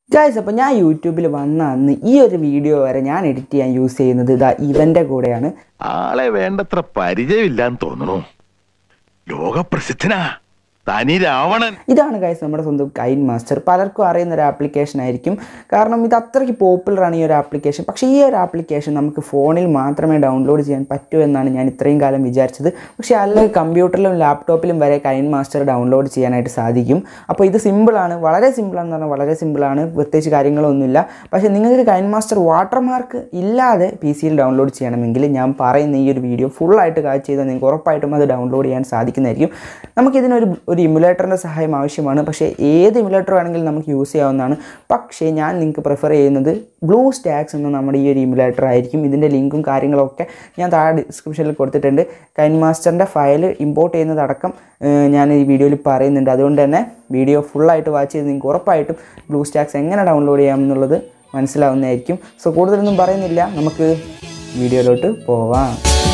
guys അപ്പോൾ ഞാൻ യൂട്യൂബിൽ വന്ന അന്ന് ഈ ഒരു വീഡിയോ വരെ ഞാൻ എഡിറ്റ് ചെയ്യാൻ യൂസ് ചെയ്യുന്നത് ഇതാ ഇവൻ്റെ കൂടെയാണ് ആളെ വേണ്ടത്ര പരിചയമില്ലാന്ന് തോന്നുന്നു ലോകപ്രസിദ്ധനാ തനി രാവണൻ ഇതാണ് ഗൈസ് നമ്മുടെ സ്വന്തം കൈൻ മാസ്റ്റർ പലർക്കും അറിയുന്ന ഒരു ആപ്ലിക്കേഷൻ ആയിരിക്കും കാരണം ഇത് അത്രയ്ക്ക് പോപ്പുലറാണ് ഈ ഒരു ആപ്ലിക്കേഷൻ പക്ഷേ ഈ ഒരു ആപ്ലിക്കേഷൻ നമുക്ക് ഫോണിൽ മാത്രമേ ഡൗൺലോഡ് ചെയ്യാൻ പറ്റൂ എന്നാണ് ഞാൻ ഇത്രയും കാലം വിചാരിച്ചത് പക്ഷേ അല്ലെങ്കിൽ കമ്പ്യൂട്ടറിലും ലാപ്ടോപ്പിലും വരെ കൈൻ മാസ്റ്റർ ഡൗൺലോഡ് ചെയ്യാനായിട്ട് സാധിക്കും അപ്പോൾ ഇത് സിമ്പിളാണ് വളരെ സിമ്പിളാണെന്ന് പറഞ്ഞാൽ വളരെ സിമ്പിളാണ് പ്രത്യേകിച്ച് കാര്യങ്ങളൊന്നുമില്ല പക്ഷേ നിങ്ങൾക്ക് കൈൻ മാസ്റ്റർ വാട്ടർമാർക്ക് ഇല്ലാതെ പി സിയിൽ ഡൗൺലോഡ് ചെയ്യണമെങ്കിൽ ഞാൻ പറയുന്ന ഈ ഒരു വീഡിയോ ഫുള്ളായിട്ട് കാഴ്ച ചെയ്താൽ നിങ്ങൾക്ക് ഉറപ്പായിട്ടും അത് ഡൗൺലോഡ് ചെയ്യാൻ സാധിക്കുന്നതായിരിക്കും നമുക്കിതിനൊരു ഒരു ഇമുലേറ്ററിൻ്റെ സഹായം ആവശ്യമാണ് പക്ഷേ ഏത് ഇമുലേറ്റർ വേണമെങ്കിലും നമുക്ക് യൂസ് ചെയ്യാവുന്നതാണ് പക്ഷേ ഞാൻ നിങ്ങൾക്ക് പ്രിഫർ ചെയ്യുന്നത് ബ്ലൂ സ്റ്റാക്സ് എന്ന നമ്മുടെ ഈ ഒരു ഇമുലേറ്റർ ആയിരിക്കും ഇതിൻ്റെ ലിങ്കും കാര്യങ്ങളൊക്കെ ഞാൻ താഴെ ഡിസ്ക്രിപ്ഷനിൽ കൊടുത്തിട്ടുണ്ട് കൈൻ മാസ്റ്ററിൻ്റെ ഫയൽ ഇമ്പോർട്ട് ചെയ്യുന്നതടക്കം ഏഹ്, ഞാൻ ഈ വീഡിയോയിൽ പറയുന്നുണ്ട് അതുകൊണ്ട് തന്നെ വീഡിയോ ഫുള്ളായിട്ട് വാച്ച് ചെയ്ത് നിങ്ങൾക്ക് ഉറപ്പായിട്ടും ബ്ലൂ സ്റ്റാക്സ് എങ്ങനെ ഡൗൺലോഡ് ചെയ്യാം എന്നുള്ളത് മനസ്സിലാവുന്നതായിരിക്കും സോ കൂടുതലൊന്നും പറയുന്നില്ല നമുക്ക് വീഡിയോയിലോട്ട് പോവാം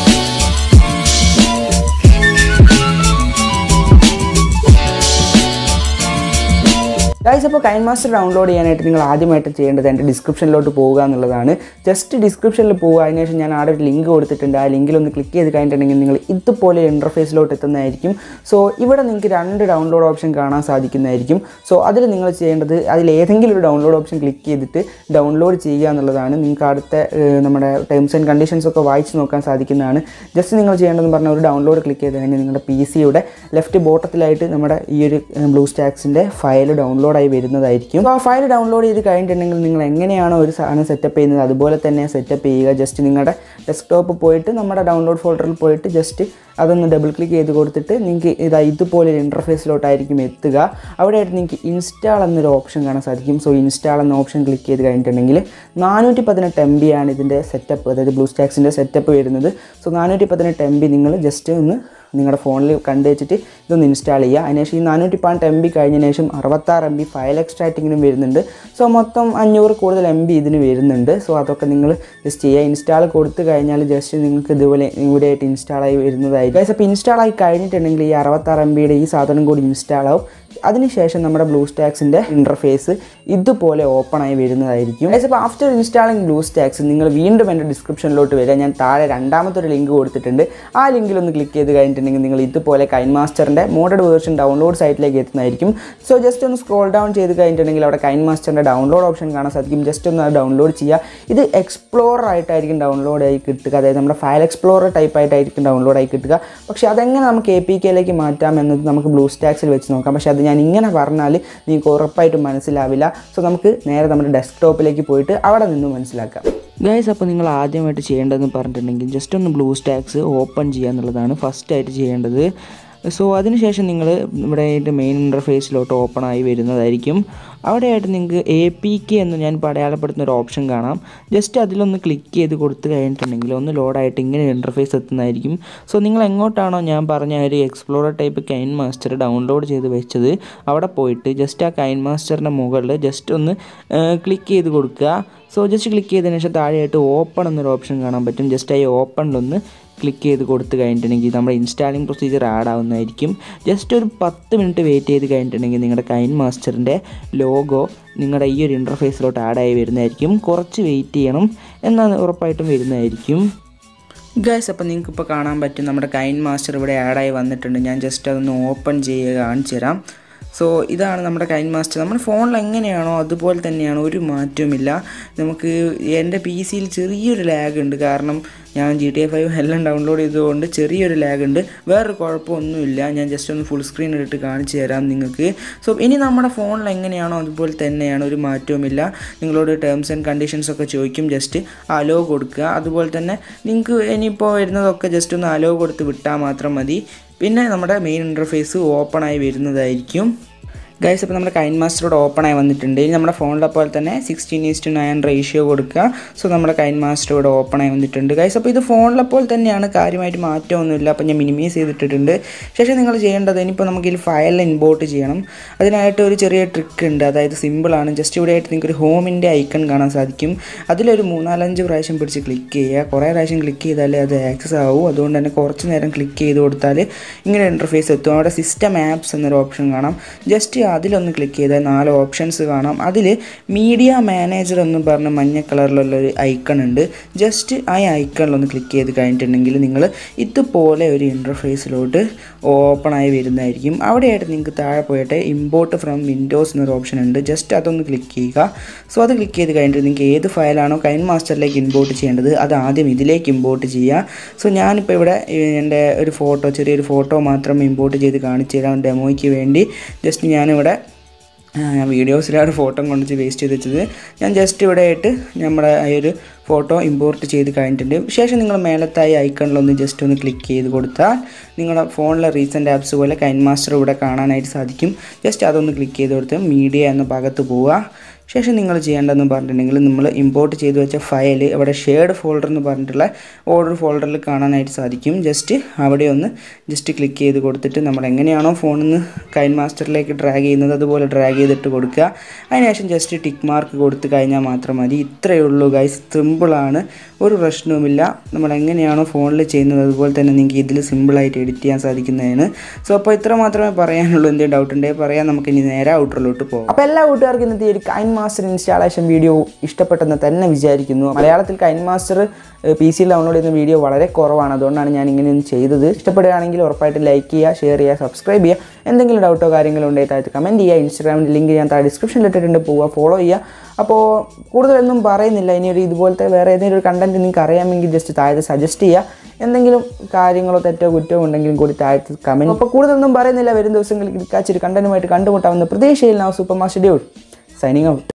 ഗൈസ് അപ്പോൾ കൈൻ മാസ്റ്റർ ഡൗൺലോഡ് ചെയ്യാനായിട്ട് നിങ്ങൾ ആദ്യമായിട്ട് ചെയ്യേണ്ടത് എൻ്റെ ഡിസ്ക്രിപ്ഷനിലോട്ട് പോവുക എന്നുള്ളതാണ് ജസ്റ്റ് ഡിസ്ക്രിപ്ഷനിൽ പോവുക അതിനുശേഷം ഞാൻ അവിടെ ഒരു ലിങ്ക് കൊടുത്തിട്ടുണ്ട് ആ ലിങ്കിൽ ഒന്ന് ക്ലിക്ക് ചെയ്ത് കഴിഞ്ഞിട്ടുണ്ടെങ്കിൽ നിങ്ങൾ ഇതുപോലെ ഇൻ്റർഫേസിലോട്ട് എത്തുന്നതായിരിക്കും സോ ഇവിടെ നിങ്ങൾക്ക് രണ്ട് ഡൗൺലോഡ് ഓപ്ഷൻ കാണാൻ സാധിക്കുന്നതായിരിക്കും സോ അതിൽ നിങ്ങൾ ചെയ്യേണ്ടത് അതിൽ ഏതെങ്കിലും ഒരു ഡൗൺലോഡ് ഓപ്ഷൻ ക്ലിക്ക് ചെയ്തിട്ട് ഡൗൺലോഡ് ചെയ്യുക എന്നുള്ളതാണ് നിങ്ങൾക്ക് അടുത്ത ഏഹ്, നമ്മുടെ ടേംസ് ആൻഡ് കണ്ടീഷൻസ് ഒക്കെ വായിച്ച് നോക്കാൻ സാധിക്കുന്നതാണ് ജസ്റ്റ് നിങ്ങൾ ചെയ്യേണ്ടതെന്ന് പറഞ്ഞാൽ ഒരു ഡൗൺലോഡ് ക്ലിക്ക് ചെയ്ത് കഴിഞ്ഞാൽ നിങ്ങളുടെ പി സിയുടെ ലെഫ്റ്റ് ബോട്ടത്തിലായിട്ട് നമ്മുടെ ഈ ഒരു ബ്ലൂ സ്റ്റാക്സിൻ്റെ ഫയൽ ഡൗൺലോഡായി വരുന്നതായിരിക്കും അപ്പോൾ ആ ഫയൽ ഡൗൺലോഡ് ചെയ്ത് കഴിഞ്ഞിട്ടുണ്ടെങ്കിൽ നിങ്ങൾ എങ്ങനെയാണോ ഒരു സാധനം സെറ്റപ്പ് ചെയ്യുന്നത് അതുപോലെ തന്നെ സെറ്റപ്പ് ചെയ്യുക ജസ്റ്റ് നിങ്ങളുടെ ഡെസ്ക്ടോപ്പ് പോയിട്ട് നമ്മുടെ ഡൗൺലോഡ് ഫോൾഡറിൽ പോയിട്ട് ജസ്റ്റ് അതൊന്ന് ഡബിൾ ക്ലിക്ക് ചെയ്ത് കൊടുത്തിട്ട് നിങ്ങൾക്ക് ഇതാ ഇതുപോലെ ഒരു ഇൻ്റർഫേസിലോട്ടായിരിക്കും എത്തുക അവിടെയായിട്ട് നിങ്ങൾക്ക് ഇൻസ്റ്റാൾ എന്നൊരു ഓപ്ഷൻ കാണാൻ സാധിക്കും സോ ഇൻസ്റ്റാൾ എന്ന ഓപ്ഷൻ ക്ലിക്ക് ചെയ്ത് കഴിഞ്ഞിട്ടുണ്ടെങ്കിൽ നാനൂറ്റി പതിനെട്ട് എം ബി ആണ് ഇതിൻ്റെ സെറ്റപ്പ് അതായത് ബ്ലൂ സ്റ്റാക്സിൻ്റെ സെറ്റപ്പ് വരുന്നത് സോ നാനൂറ്റി പതിനെട്ട് എം ബി നിങ്ങൾ ജസ്റ്റ് ഒന്ന് നിങ്ങളുടെ ഫോണിൽ കണ്ടു വെച്ചിട്ട് ഇതൊന്ന് ഇൻസ്റ്റാൾ ചെയ്യുക അതിനുശേഷം ഈ നാനൂറ്റി പതിനെട്ട് എം ബി കഴിഞ്ഞതിന് ശേഷം അറുപത്താറ് എം ബി ഫയൽ എക്സ്ട്രാക്റ്റിങ്ങിനും വരുന്നുണ്ട് സോ മൊത്തം അഞ്ഞൂറ് കൂടുതൽ എം ബി ഇതിന് വരുന്നുണ്ട് സോ അതൊക്കെ നിങ്ങൾ ജസ്റ്റ് ചെയ്യുക ഇൻസ്റ്റാൾ കൊടുത്തു കഴിഞ്ഞാൽ ജസ്റ്റ് നിങ്ങൾക്ക് ഇതുപോലെ ഇവിടെയായിട്ട് ഇൻസ്റ്റാൾ ആയി വരുന്നതായിരിക്കും ഗൈസ് അപ്പോൾ ഇൻസ്റ്റാൾ ആയി കഴിഞ്ഞിട്ടുണ്ടെങ്കിൽ ഈ അറുപത്താറ് എം ബിയുടെ ഈ സാധനം കൂടി ഇൻസ്റ്റാൾ ആവും അതിനുശേഷം നമ്മുടെ ബ്ലൂ സ്റ്റാക്സിൻ്റെ ഇൻ്റർഫേസ് ഇതുപോലെ ഓപ്പൺ ആയി വരുന്നതായിരിക്കും ഗൈസ് അപ്പോൾ ആഫ്റ്റർ ഇൻസ്റ്റാളിങ് ബ്ലൂ സ്റ്റാക്സ് നിങ്ങൾ വീണ്ടും എൻ്റെ ഡിസ്ക്രിപ്ഷനിലോട്ട് വരിക ഞാൻ താഴെ രണ്ടാമത്തെ ഒരു ലിങ്ക് കൊടുത്തിട്ടുണ്ട് ആ ലിങ്കിൽ ഒന്ന് ക്ലിക്ക് ചെയ്ത് കഴിഞ്ഞിട്ടുണ്ടെങ്കിൽ നിങ്ങൾ ഇതുപോലെ കൈൻ മാസ്റ്ററിൻ്റെ മോഡഡ് വേർഷൻ ഡൗൺലോഡ് സൈറ്റിലേക്ക് എത്തുന്നതായിരിക്കും സോ ജസ്റ്റ് ഒന്ന് സ്ക്രോൾ ഡൗൺ ചെയ്ത് കഴിഞ്ഞിട്ടുണ്ടെങ്കിൽ അവിടെ കൈൻ മാസ്റ്ററിൻ്റെ ഡൗൺലോഡ് ഓപ്ഷൻ കാണാൻ സാധിക്കും ജസ്റ്റ് ഒന്ന് അത് ഡൗൺലോഡ് ചെയ്യുക ഇത് എക്സ്പ്ലോറർ ആയിട്ടായിരിക്കും ഡൗൺലോഡ് ആയി കിട്ടുക അതായത് നമ്മുടെ ഫയൽ എക്സ്പ്ലോറർ ടൈപ്പ് ആയിട്ടായിരിക്കും ഡൗൺലോഡ് ആയി കിട്ടുക പക്ഷേ അതെങ്ങനെ നമുക്ക് എ പി കെയിലേക്ക് മാറ്റാം എന്നത് നമുക്ക് ബ്ലൂ സ്റ്റാക്സിൽ വെച്ച് നോക്കാം പക്ഷേ അത് ഞാൻ ഇങ്ങനെ പറഞ്ഞാൽ നിങ്ങൾക്ക് ഉറപ്പായിട്ടും മനസ്സിലാവില്ല സോ നമുക്ക് നേരെ നമ്മുടെ ഡെസ്ക്ടോപ്പിലേക്ക് പോയിട്ട് അവിടെ നിന്ന് മനസ്സിലാക്കാം ഗൈസ് അപ്പോൾ നിങ്ങൾ ആദ്യമായിട്ട് ചെയ്യേണ്ടതെന്ന് പറഞ്ഞിട്ടുണ്ടെങ്കിൽ ജസ്റ്റ് ഒന്ന് ബ്ലൂ സ്റ്റാക്സ് ഓപ്പൺ ചെയ്യുക എന്നുള്ളതാണ് ഫസ്റ്റായിട്ട് ചെയ്യേണ്ടത് സോ അതിനുശേഷം നിങ്ങൾ ഇവിടെ ആയിട്ട് മെയിൻ ഇൻ്റർഫേസിലോട്ട് ഓപ്പൺ ആയി വരുന്നതായിരിക്കും അവിടെയായിട്ട് നിങ്ങൾക്ക് എ പി കെ എന്ന് ഞാൻ ഇപ്പോൾ അടയാളപ്പെടുത്തുന്ന ഒരു ഓപ്ഷൻ കാണാം ജസ്റ്റ് അതിലൊന്ന് ക്ലിക്ക് ചെയ്ത് കൊടുത്തു കഴിഞ്ഞിട്ടുണ്ടെങ്കിൽ ഒന്ന് ലോഡായിട്ട് ഇങ്ങനെ ഇൻ്റർഫേസ് എത്തുന്നതായിരിക്കും സോ നിങ്ങൾ എങ്ങോട്ടാണോ ഞാൻ പറഞ്ഞ ആ ഒരു explorer type KineMaster download ചെയ്ത് വെച്ചത് അവിടെ പോയിട്ട് ജസ്റ്റ് ആ കൈൻ മാസ്റ്ററിൻ്റെ മുകളിൽ ജസ്റ്റ് ഒന്ന് ക്ലിക്ക് ചെയ്ത് കൊടുക്കുക സോ ജസ്റ്റ് ക്ലിക്ക് ചെയ്തതിന് ശേഷം താഴെയായിട്ട് ഓപ്പൺ എന്നൊരു ഓപ്ഷൻ കാണാൻ പറ്റും ജസ്റ്റ് ആ ഓപ്പണിലൊന്ന് ക്ലിക്ക് ചെയ്ത് കൊടുത്തു കഴിഞ്ഞിട്ടുണ്ടെങ്കിൽ നമ്മുടെ ഇൻസ്റ്റാളിങ് പ്രൊസീജിയർ ആഡ് ആവുന്നതായിരിക്കും ജസ്റ്റ് ഒരു പത്ത് മിനിറ്റ് വെയിറ്റ് ചെയ്ത് കഴിഞ്ഞിട്ടുണ്ടെങ്കിൽ നിങ്ങളുടെ കൈൻ മാസ്റ്ററിൻ്റെ ലോഗോ നിങ്ങളുടെ ഈ ഒരു ഇൻ്റർഫേസിലോട്ട് ആഡ് ആയി വരുന്നതായിരിക്കും കുറച്ച് വെയിറ്റ് ചെയ്യണം എന്നാൽ ഉറപ്പായിട്ടും വരുന്നതായിരിക്കും ഗൈസ് അപ്പോൾ നിങ്ങൾക്ക് ഇപ്പോൾ കാണാൻ പറ്റും നമ്മുടെ കൈൻ മാസ്റ്റർ ഇവിടെ ആഡായി വന്നിട്ടുണ്ട് ഞാൻ ജസ്റ്റ് അതൊന്ന് ഓപ്പൺ ചെയ്യുക കാണിച്ചു തരാം സോ ഇതാണ് നമ്മുടെ കൈൻ മാസ്റ്റർ നമ്മുടെ ഫോണിൽ എങ്ങനെയാണോ അതുപോലെ തന്നെയാണ് ഒരു മാറ്റവുമില്ല നമുക്ക് എൻ്റെ പി സിയിൽ ചെറിയൊരു ലാഗ് ഉണ്ട് കാരണം ഞാൻ ജി ടി എ ഫൈവ് എല്ലാം ഡൗൺലോഡ് ചെയ്തതുകൊണ്ട് ചെറിയൊരു ലാഗ് ഉണ്ട് വേറൊരു കുഴപ്പമൊന്നുമില്ല ഞാൻ ജസ്റ്റ് ഒന്ന് ഫുൾ സ്ക്രീൻ ഇട്ട് കാണിച്ചു തരാം നിങ്ങൾക്ക് സോ ഇനി നമ്മുടെ ഫോണിൽ എങ്ങനെയാണോ അതുപോലെ തന്നെയാണ് ഒരു മാറ്റവുമില്ല നിങ്ങളോട് ടേംസ് ആൻഡ് കണ്ടീഷൻസ് ഒക്കെ ചോദിക്കും ജസ്റ്റ് അലോ കൊടുക്കുക അതുപോലെ തന്നെ നിങ്ങൾക്ക് ഇനിയിപ്പോൾ വരുന്നതൊക്കെ ജസ്റ്റ് ഒന്ന് അലോ കൊടുത്ത് വിട്ടാൽ മാത്രം മതി പിന്നെ നമ്മുടെ മെയിൻ ഇൻ്റർഫേസ് ഓപ്പൺ ആയി വരുന്നതായിരിക്കും ഗൈസ് അപ്പോൾ നമ്മുടെ കൈൻ മാസ്റ്ററോട് ഓപ്പൺ ആയി വന്നിട്ടുണ്ട് ഇനി നമ്മുടെ ഫോണിലെ പോലെ തന്നെ സിക്സ്റ്റീൻ ഈസ്റ്റ് നയൻ റേഷ്യോ കൊടുക്കുക സോ നമ്മുടെ കൈൻ മാസ്റ്റർ ഇവിടെ ഓപ്പൺ ആയി വന്നിട്ടുണ്ട് ഗൈസ് അപ്പോൾ ഇത് ഫോണിലെ പോലെ തന്നെയാണ് കാര്യമായിട്ട് മാറ്റമൊന്നുമില്ല അപ്പോൾ ഞാൻ മിനിമൈസ് ചെയ്തിട്ടിട്ടുണ്ട് ശേഷം നിങ്ങൾ ചെയ്യേണ്ടത് ഇനിയിപ്പോൾ നമുക്ക് ഇതിൽ ഫയൽ ഇമ്പോർട്ട് ചെയ്യണം അതിനായിട്ട് ഒരു ചെറിയ ട്രിക്ക് ഉണ്ട് അതായത് സിമ്പിളാണ് ജസ്റ്റ് ഇവിടെ ആയിട്ട് നിങ്ങൾക്ക് ഒരു ഹോമിൻ്റെ ഐക്കൺ കാണാൻ സാധിക്കും അതിലൊരു മൂന്നാലഞ്ച് പ്രാവശ്യം പിടിച്ച് ക്ലിക്ക് ചെയ്യുക കുറേ പ്രാവശ്യം ക്ലിക്ക് ചെയ്താലേ അത് ആക്സസ് ആവും അതുകൊണ്ട് തന്നെ കുറച്ച് നേരം ക്ലിക്ക് ചെയ്ത് കൊടുത്താൽ ഇങ്ങനെ ഇൻ്റർഫേസ് എത്തും അവിടെ സിസ്റ്റം ആപ്സ് എന്നൊരു ഓപ്ഷൻ കാണാം ജസ്റ്റ് ആ അതിലൊന്ന് ക്ലിക്ക് ചെയ്താൽ നാല് ഓപ്ഷൻസ് കാണാം അതിൽ മീഡിയ മാനേജർ എന്ന് പറഞ്ഞ മഞ്ഞ കളറിലുള്ള ഒരു ഐക്കൺ ഉണ്ട് ജസ്റ്റ് ആ ഐക്കണിലൊന്ന് ക്ലിക്ക് ചെയ്ത് കഴിഞ്ഞിട്ടുണ്ടെങ്കിൽ നിങ്ങൾ ഇതുപോലെ ഒരു ഇൻ്റർഫേസിലോട്ട് ഓപ്പൺ ആയി വരുന്നതായിരിക്കും അവിടെയായിട്ട് നിങ്ങൾക്ക് താഴെ പോയിട്ട് ഇമ്പോർട്ട് ഫ്രം വിൻഡോസ് എന്നൊരു ഓപ്ഷൻ ഉണ്ട് ജസ്റ്റ് അതൊന്ന് ക്ലിക്ക് ചെയ്യുക സോ അത് ക്ലിക്ക് ചെയ്ത് കഴിഞ്ഞിട്ട് നിങ്ങൾക്ക് ഏത് ഫയലാണോ കൈൻ മാസ്റ്ററിലേക്ക് ഇമ്പോർട്ട് ചെയ്യേണ്ടത് അത് ആദ്യം ഇതിലേക്ക് ഇമ്പോർട്ട് ചെയ്യുക സോ ഞാനിപ്പോൾ ഇവിടെ ഏഹ്, എൻ്റെ ഒരു ഫോട്ടോ ചെറിയൊരു ഫോട്ടോ മാത്രം ഇമ്പോർട്ട് ചെയ്ത് കാണിച്ചു തരാം ഡെമോയ്ക്ക് വേണ്ടി ജസ്റ്റ് ഞാനിവിടെ ആ, ഞാൻ വീഡിയോസിലാണ് ഫോട്ടോ കൊണ്ടുവച്ച് വേസ്റ്റ് ചെയ്ത് വെച്ചത് ഞാൻ ജസ്റ്റ് ഇവിടെ ആയിട്ട് നമ്മുടെ ആ ഒരു ഫോട്ടോ ഇമ്പോർട്ട് ചെയ്ത് കഴിഞ്ഞിട്ടുണ്ട് ശേഷം നിങ്ങൾ മേലത്തായി ഐക്കണിലൊന്ന് ജസ്റ്റ് ഒന്ന് ക്ലിക്ക് ചെയ്ത് കൊടുത്താൽ നിങ്ങളുടെ ഫോണിലെ റീസെൻ്റ് ആപ്സ് പോലെ കൈൻ മാസ്റ്റർ ഇവിടെ കാണാനായിട്ട് സാധിക്കും ജസ്റ്റ് അതൊന്ന് ക്ലിക്ക് ചെയ്ത് കൊടുത്ത് മീഡിയ എന്ന ഭാഗത്ത് പോവുക ശേഷം നിങ്ങൾ ചെയ്യേണ്ടതെന്ന് പറഞ്ഞിട്ടുണ്ടെങ്കിൽ നമ്മൾ ഇമ്പോർട്ട് ചെയ്ത് വെച്ച ഫയൽ അവിടെ ഷെയർഡ് ഫോൾഡർ എന്ന് പറഞ്ഞിട്ടുള്ള ഓർഡർ ഫോൾഡറിൽ കാണാനായിട്ട് സാധിക്കും ജസ്റ്റ് അവിടെ ഒന്ന് ജസ്റ്റ് ക്ലിക്ക് ചെയ്ത് കൊടുത്തിട്ട് നമ്മൾ എങ്ങനെയാണോ ഫോണിൽ നിന്ന് കൈൻ മാസ്റ്ററിലേക്ക് ഡ്രാഗ് ചെയ്യുന്നത് അതുപോലെ ഡ്രാഗ് ചെയ്തിട്ട് കൊടുക്കുക അതിനുശേഷം ജസ്റ്റ് ടിക്ക് മാർക്ക് കൊടുത്ത് കഴിഞ്ഞാൽ മാത്രം മതി ഇത്രയേ ഉള്ളൂ ഗൈസ് സിമ്പിളാണ് ഒരു പ്രശ്നവുമില്ല നമ്മൾ എങ്ങനെയാണോ ഫോണിൽ ചെയ്യുന്നത് അതുപോലെ തന്നെ നിങ്ങൾക്ക് ഇതിൽ സിമ്പിളായിട്ട് എഡിറ്റ് ചെയ്യാൻ സാധിക്കുന്നതാണ് സോ അപ്പോൾ ഇത്ര മാത്രമേ പറയാനുള്ളൂ എന്തെങ്കിലും ഡൗട്ട് ഉണ്ടെങ്കിൽ പറയാം നമുക്ക് ഇനി നേരെ ഔട്ടറിലോട്ട് പോകാം അപ്പോൾ എല്ലാ കൂട്ടുകാർക്കും ഇന്നത്തെ ഈ ഒരു കൈൻ മാസ്റ്റർ ഇൻസ്റ്റാളേഷൻ വീഡിയോ ഇഷ്ടപ്പെട്ടെന്ന് തന്നെ വിചാരിക്കുന്നു മലയാളത്തിൽ കൈൻ മാസ്റ്റർ പി സിയിൽ ഡൗൺലോഡ് ചെയ്യുന്ന വീഡിയോ വളരെ കുറവാണ് അതുകൊണ്ടാണ് ഞാൻ ഇങ്ങനെയൊന്നും ചെയ്തത് ഇഷ്ടപ്പെടുകയാണെങ്കിൽ ഉറപ്പായിട്ട് ലൈക്ക് ചെയ്യുക ഷെയർ ചെയ്യുക സബ്സ്ക്രൈബ് ചെയ്യുക എന്തെങ്കിലും ഡൗട്ടോ കാര്യങ്ങളോ ഉണ്ടെങ്കിൽ താഴത്ത് കമൻറ്റ് ചെയ്യുക ഇൻസ്റ്റാഗ്രാമിൻ്റെ ലിങ്ക് ഞാൻ താഴെ ഡിസ്ക്രിപ്ഷനിൽ ഇട്ടിട്ടുണ്ട് പോവുക ഫോളോ ചെയ്യുക അപ്പോൾ കൂടുതലൊന്നും പറയുന്നില്ല ഇനി ഒരു ഇതുപോലത്തെ വേറെ ഏതെങ്കിലും ഒരു കണ്ടൻറ്റ് നിങ്ങൾക്ക് അറിയാമെങ്കിൽ ജസ്റ്റ് താഴത്ത് സജസ്റ്റ് ചെയ്യുക എന്തെങ്കിലും കാര്യങ്ങളോ തെറ്റോ കുറ്റമോ ഉണ്ടെങ്കിലും കൂടി താഴത്ത് കമൻറ്റ് അപ്പോൾ കൂടുതലൊന്നും പറയുന്നില്ല വരും ദിവസങ്ങളിൽ കിടക്കാച്ചൊരു കണ്ടന്റുമായിട്ട് കണ്ടുമുട്ടാവുന്ന പ്രതീക്ഷയിൽ നാം super master dude signing out